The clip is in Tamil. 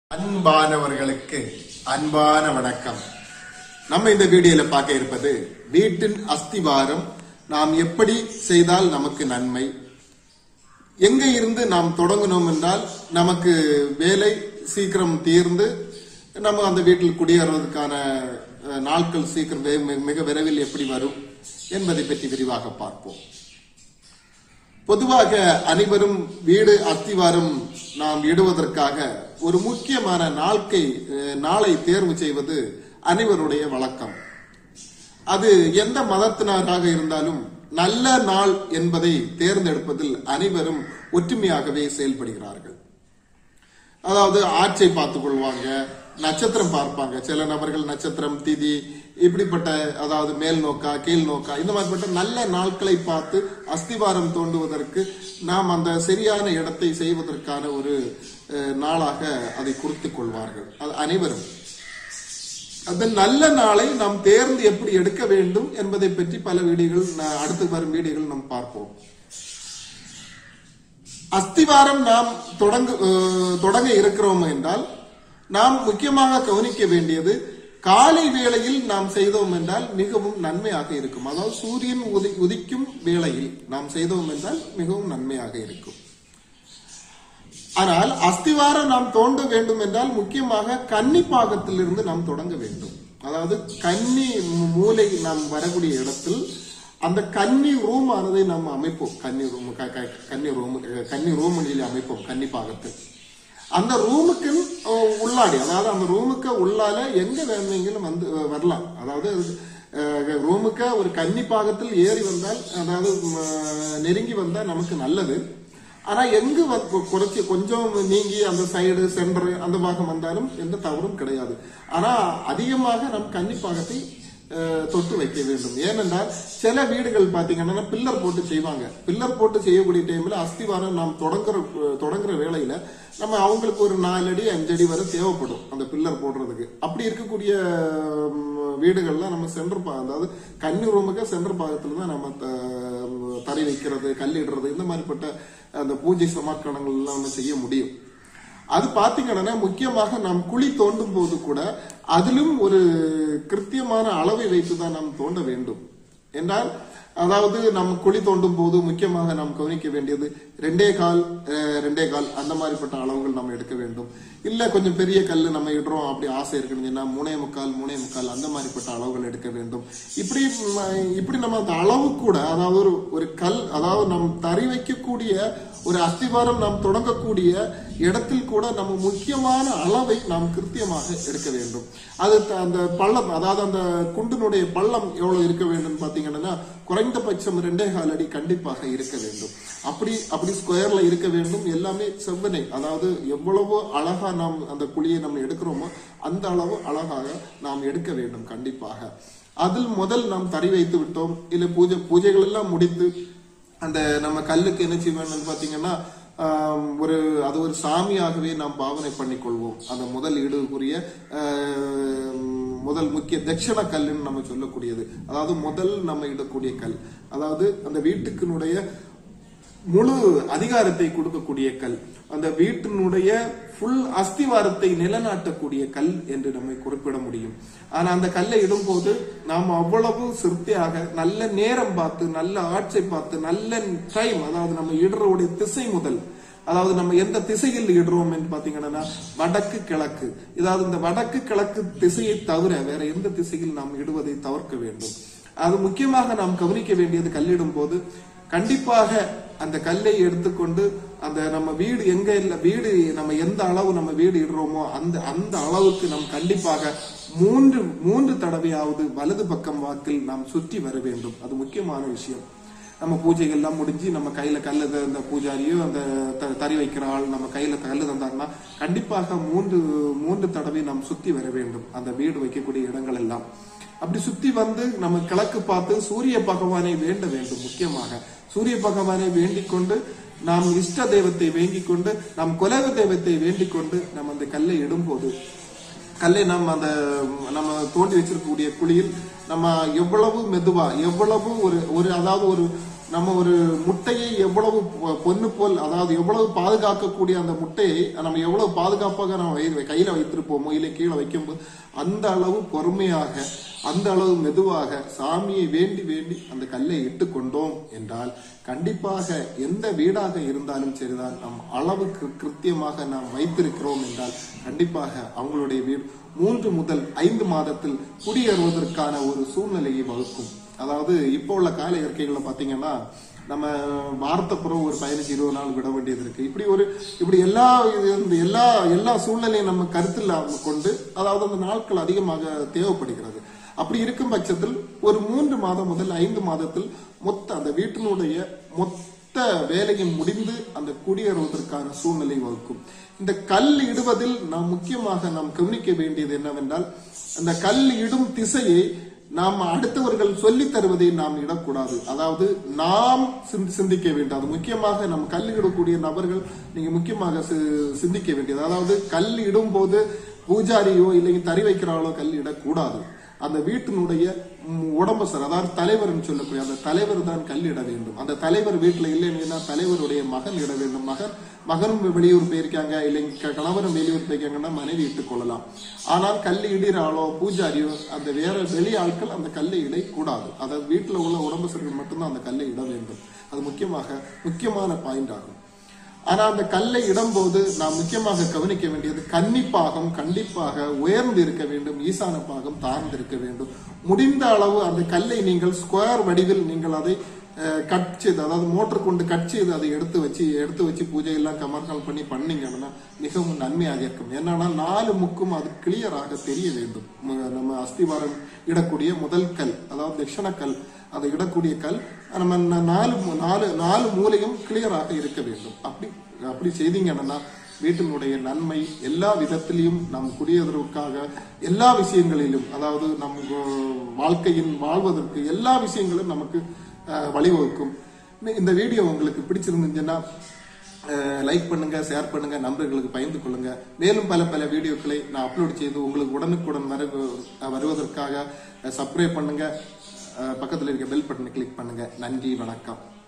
அன்பானவர்களுக்கு அன்பான வணக்கம் நம்ம இந்த வீடியோல பார்க்க இருப்பது வீட்டின் அஸ்திவாரம் நாம் எப்படி செய்தால் நமக்கு நன்மை எங்க இருந்து நாம் தொடங்கணும் என்றால் நமக்கு வேலை சீக்கிரம் தீர்ந்து நம்ம அந்த வீட்டில் குடியேறுவதற்கான அஹ், நாட்கள் சீக்கிரம் வே- மிக விரைவில் எப்படி வரும் என்பதை பற்றி விரிவாக பார்ப்போம் பொதுவாக அனைவரும் வீடு அஸ்திவாரம் நாம் இடுவதற்காக ஒரு முக்கியமான நாட்கை அஹ், நாளை தேர்வு செய்வது அனைவருடைய வழக்கம் அது எந்த மதத்தினராக இருந்தாலும் நல்ல நாள் என்பதை தேர்ந்தெடுப்பதில் அனைவரும் ஒற்றுமையாகவே செயல்படுகிறார்கள் அதாவது ஆட்சை பார்த்துக் கொள்வாங்க நட்சத்திரம் பார்ப்பாங்க சில நபர்கள் நட்சத்திரம் திதி இப்படிப்பட்ட அதாவது மேல் நோக்கா கீழ் நோக்கா இந்த மாதிரிப்பட்ட நல்ல நாட்களை பார்த்து அஸ்திவாரம் தோண்டுவதற்கு நாம் அந்த சரியான இடத்தை செய்வதற்கான ஒரு அஹ், நாளாக அதை குறித்துக் கொள்வார்கள் அது அனைவரும் அந்த நல்ல நாளை நாம் தேர்ந்து எப்படி எடுக்க வேண்டும் என்பதை பற்றி பல வீடியோகள் நா- அடுத்து வரும் வீடியோகள் நாம் பார்ப்போம் அஸ்திவாரம் நாம் தொடங்க அஹ், தொடங்க இருக்கிறோம் என்றால் நாம் முக்கியமாக கவனிக்க வேண்டியது காலை வேளையில் நாம் செய்தோம் என்றால் மிகவும் நன்மையாக இருக்கும் அதாவது சூரியன் உதி உதிக்கும் வேளையில் நாம் செய்தோம் என்றால் மிகவும் நன்மையாக இருக்கும் ஆனால் அஸ்திவாரம் நாம் தோண்ட வேண்டும் என்றால் முக்கியமாக கன்னி பாகத்திலிருந்து நாம் தொடங்க வேண்டும் அதாவது கன்னி மூ- மூலை நாம் வரக்கூடிய இடத்தில் அந்த கன்னி ரூம் ஆனதை நாம் அமைப்போம் கன்னி ரூம் க- க- கன்னி ரூம் அஹ், கன்னி ரூமில் அமைப்போம் கன்னி பாகத்தில் அந்த ரூமுக்கு அஹ், உள்ளாடி அதாவது அந்த ரூமுக்கு உள்ளால எங்க வேணுமெങ്കിലും வந்து அஹ், வரலாம் அதாவது அஹ், ரூமுக்கு ஒரு கன்னி பாகத்தில் ஏறி வந்தால் அதாவது ம, நெருங்கி வந்தால் நமக்கு நல்லது ஆனா எங்கு வ- கொ- குறைச்சி கொஞ்சம் நீங்கி அந்த சைடு சென்டர் அந்த பாகம் வந்தாலும் எந்த தவறும் கிடையாது ஆனா அதிகமாக நம் கன்னிப்பாகத்தை அஹ், தொட்டு வைக்க வேண்டும் ஏனென்றால் சில வீடுகள் பாத்தீங்கன்னா பில்லர் போட்டு செய்வாங்க பில்லர் போட்டு செய்யக்கூடிய டைம்ல அஸ்திவாரம் நாம் தொடங்குற தொடங்குற வேலையில நம்ம அவங்களுக்கு ஒரு நாலு அடி அஞ்சு அடி வரை தேவைப்படும் அந்த பில்லர் போடுறதுக்கு அப்படி இருக்கக்கூடிய ம், வீடுகள்ல நம்ம சென்டர் பா அதாவது கன்னி ரூமுக்கு சென்டர் பாகத்துல தான் நம்ம த- தறி வைக்கிறது கல்லிடுறது இந்த மாதிரிப்பட்ட அந்த பூஜை சமாக்கணங்கள் எல்லாம் நம்ம செய்ய முடியும் அது பாத்தீங்கன்னா முக்கியமாக நாம் குழி தோண்டும் போது கூட அதிலும் ஒரு கிருத்தியமான அளவை வைத்து தான் நாம் தோண்ட வேண்டும் என்றால் அதாவது நம்ம குழி தோண்டும் போது முக்கியமாக நாம் கவனிக்க வேண்டியது ரெண்டே கால் அஹ், ரெண்டே கால் அந்த மாதிரிப்பட்ட அளவுகள் நம்ம எடுக்க வேண்டும் இல்ல கொஞ்சம் பெரிய கல் நம்ம இடுறோம் அப்படி ஆசை இருக்குதுன்னா மூணே முக்கால் மூணே முக்கால் அந்த மாதிரிப்பட்ட அளவுகள் எடுக்க வேண்டும் இப்படி ம- இப்படி நம்ம அந்த அளவு கூட அதாவது ஒரு ஒரு கல் அதாவது நம் தறி வைக்கக்கூடிய ஒரு அஸ்திவாரம் நாம் தொடங்கக்கூடிய இடத்தில் கூட நம்ம முக்கியமான அளவை நாம் கிருத்தியமாக எடுக்க வேண்டும் அது த- அந்த பள்ளம் அதாவது அந்த குண்டினுடைய பள்ளம் எவ்வளவு இருக்க வேண்டும் பாத்தீங்கன்னா குறைந்தபட்சம் ரெண்டே கால் அடி கண்டிப்பாக இருக்க வேண்டும் அப்படி அப்படி ஸ்கொயர்ல இருக்க வேண்டும் எல்லாமே செவ்வனை அதாவது எவ்வளவு அழகா நாம் அந்த குழியை நம்ம எடுக்கிறோமோ அந்த அளவு அழகாக நாம் எடுக்க வேண்டும் கண்டிப்பாக அதில் முதல் நாம் தறி வைத்து விட்டோம் இல்ல பூஜை பூஜைகள் எல்லாம் முடித்து அந்த நம்ம கல்லுக்கு என்ன செய்வோம்னு பாத்தீங்கன்னா ஆம், ஒரு அது ஒரு சாமியாகவே நாம் பாவனை பண்ணிக்கொள்வோம் அந்த முதல் ஈடுக்குரிய ஆம், முதல் முக்கிய தட்சிண கல்லுன்னு நம்ம சொல்லக்கூடியது அதாவது முதல் நம்ம இடக்கூடிய கல் அதாவது அந்த வீட்டுக்கினுடைய முழு அதிகாரத்தை கொடுக்கக்கூடிய கல் அந்த வீட்டினுடைய ஃபுல் அஸ்திவாரத்தை நிலநாட்டக்கூடிய கல் என்று நம்மை குறிப்பிட முடியும் ஆனா அந்த கல்லை இடும்போது நாம் அவ்வளவு சிறுத்தையாக நல்ல நேரம் பார்த்து நல்ல ஆட்சை பார்த்து நல்ல டைம் அதாவது நம்ம இடுறவுடைய திசை முதல் அதாவது நம்ம எந்த திசையில் இடுறோம் என்று பாத்தீங்கன்னா வடக்கு கிழக்கு இதாவது இந்த வடக்கு கிழக்கு திசையை தவிர வேற எந்த திசையில் நாம் இடுவதை தவிர்க்க வேண்டும் அது முக்கியமாக நாம் கவனிக்க வேண்டியது கல்லிடும் போது கண்டிப்பாக அந்த கல்லை எடுத்துக்கொண்டு அந்த நம்ம வீடு எங்க இல்ல வீடு நம்ம எந்த அளவு நம்ம வீடு இடுறோமோ அந்த அந்த அளவுக்கு நாம் கண்டிப்பாக மூன்று மூன்று தடவையாவது வலது பக்கம் வாக்கில் நாம் சுற்றி வர வேண்டும் அது முக்கியமான விஷயம் நம்ம பூஜைகள் எல்லாம் முடிஞ்சு நம்ம கையில கல்லு த- இந்த பூஜாரியோ அந்த த- தறி வைக்கிற ஆள் நம்ம கையில கல்லு தந்தாங்கன்னா கண்டிப்பாக மூன்று மூன்று தடவை நாம் சுத்தி வர வேண்டும் அந்த வீடு வைக்கக்கூடிய இடங்கள் எல்லாம் அப்படி சுத்தி வந்து நம்ம கிழக்கு பார்த்து சூரிய பகவானை வேண்ட வேண்டும் முக்கியமாக சூரிய பகவானை வேண்டிக் கொண்டு நாம் இஷ்ட தெய்வத்தை வேண்டிக் கொண்டு நாம் குலக தெய்வத்தை வேண்டிக் கொண்டு நம்ம அந்த கல்லை இடும்போது கல்லை நம்ம அந்த நம்ம தோண்டி வச்சிருக்கக்கூடிய குழியில் நம்ம எவ்வளவு மெதுவா எவ்வளவு ஒரு ஒரு அதாவது ஒரு நம்ம ஒரு முட்டையை எவ்வளவு பொ- பொன்னு போல் அதாவது எவ்வளவு பாதுகாக்கக்கூடிய அந்த முட்டையை நம்ம எவ்வளவு பாதுகாப்பாக நம்ம வை- கையில வைத்திருப்போமோ இல்லை கீழே வைக்கும்போது அந்த அளவு பொறுமையாக அந்த அளவு மெதுவாக சாமியை வேண்டி வேண்டி அந்த கல்லை இட்டு கொண்டோம் என்றால் கண்டிப்பாக எந்த வீடாக இருந்தாலும் சரிதான் நம் அளவுக்கு கிருத்தியமாக நாம் வைத்திருக்கிறோம் என்றால் கண்டிப்பாக அவங்களுடைய வீடு மூன்று முதல் ஐந்து மாதத்தில் குடியேறுவதற்கான ஒரு சூழ்நிலையை வகுக்கும் அதாவது இப்போ உள்ள கால இயற்கைகளை பாத்தீங்கன்னா நம்ம வாரத்தப்புறம் ஒரு பதினஞ்சு இருபது நாள் விட வேண்டியது இருக்கு இப்படி ஒரு இப்படி எல்லா இது இந்த எல்லா எல்லா சூழ்நிலையும் நம்ம கருத்தில் கொண்டு அதாவது அந்த நாட்கள் அதிகமாக தேவைப்படுகிறது அப்படி இருக்கும் பட்சத்தில் ஒரு மூன்று மாதம் முதல் ஐந்து மாதத்தில் மொத்த அந்த வீட்டினுடைய மொத்த வேலையும் முடிந்து அந்த குடியேறுவதற்கான சூழ்நிலை வகுக்கும் இந்த கல் இடுவதில் நாம் முக்கியமாக நாம் கவனிக்க வேண்டியது என்னவென்றால் அந்த கல் இடும் திசையை நாம் அடுத்தவர்கள் சொல்லித் தருவதை நாம் இடக்கூடாது அதாவது நாம் சிந்தி- சிந்திக்க வேண்டும் அது முக்கியமாக நம் கல் இடக்கூடிய நபர்கள் நீங்க முக்கியமாக சி- சிந்திக்க வேண்டியது அதாவது கல் இடும்போது பூஜாரியோ இல்லைங்க தறி வைக்கிறாளோ கல் இடக்கூடாது அந்த வீட்டினுடைய ம், உடம்பசர் அதாவது தலைவர்னு சொல்லக்கூடிய அந்த தலைவர் தான் கல் இட வேண்டும் அந்த தலைவர் வீட்டுல இல்லைன்னா தலைவருடைய மகன் இட வேண்டும் மகன் மகனும் வெளியூர் போயிருக்காங்க இல்லைங்க க- கணவரும் வெளியூர் போயிருக்காங்கன்னா மனைவி இட்டுக் கொள்ளலாம் ஆனால் கல் இடுற ஆளோ பூஜாரியோ அந்த வேற வெளி ஆட்கள் அந்த கல்லை இடக்கூடாது அதாவது வீட்டுல உள்ள உடம்பசர்கள் மட்டும்தான் அந்த கல்லை இட வேண்டும் அது முக்கியமாக முக்கியமான பாயிண்ட் ஆகும் ஆனா அந்த கல்லை இடும்போது நாம் முக்கியமாக கவனிக்க வேண்டியது கன்னிப்பாகம் கண்டிப்பாக உயர்ந்து இருக்க வேண்டும் ஈசான பாகம் தாழ்ந்து இருக்க வேண்டும் முடிந்த அளவு அந்த கல்லை நீங்கள் ஸ்கொயர் வடிவில் நீங்கள் அதை அஹ், கட் செய்து அதாவது மோட்டர் கொண்டு கட் செய்து அதை எடுத்து வச்சு எடுத்து வச்சு பூஜை எல்லாம் கமர்கால் பண்ணி பண்ணீங்கன்னா மிகவும் நன்மையாக இருக்கும் என்னன்னா நாலு முக்கும் அது கிளியராக தெரிய வேண்டும் ம- நம்ம அஸ்திவாரம் இடக்கூடிய முதல் கல் அதாவது தட்சண கல் அதை இடக்கூடிய கல் நம்ம ந- நாலு மூ- நாலு நாலு மூலையும் கிளியராக இருக்க வேண்டும் அப்படி அப்படி செய்தீங்கன்னா வீட்டினுடைய நன்மை எல்லா விதத்திலையும் நம் குடியேறுவதற்காக எல்லா விஷயங்களிலும் அதாவது நம் அஹ், வாழ்க்கையின் வாழ்வதற்கு எல்லா விஷயங்களும் நமக்கு அஹ், வழிவகுக்கும் இந்த- இந்த வீடியோ உங்களுக்கு பிடிச்சிருந்துச்சுன்னா லைக் பண்ணுங்க ஷேர் பண்ணுங்க நண்பர்களுக்கு பகிர்ந்து கொள்ளுங்க மேலும் பல பல வீடியோக்களை நான் அப்லோட் செய்து உங்களுக்கு உடனுக்குடன் வர வருவதற்காக சப்ஸ்கிரைப் பண்ணுங்க அஹ், பக்கத்தில் இருக்க பெல் பட்டனை கிளிக் பண்ணுங்க நன்றி வணக்கம்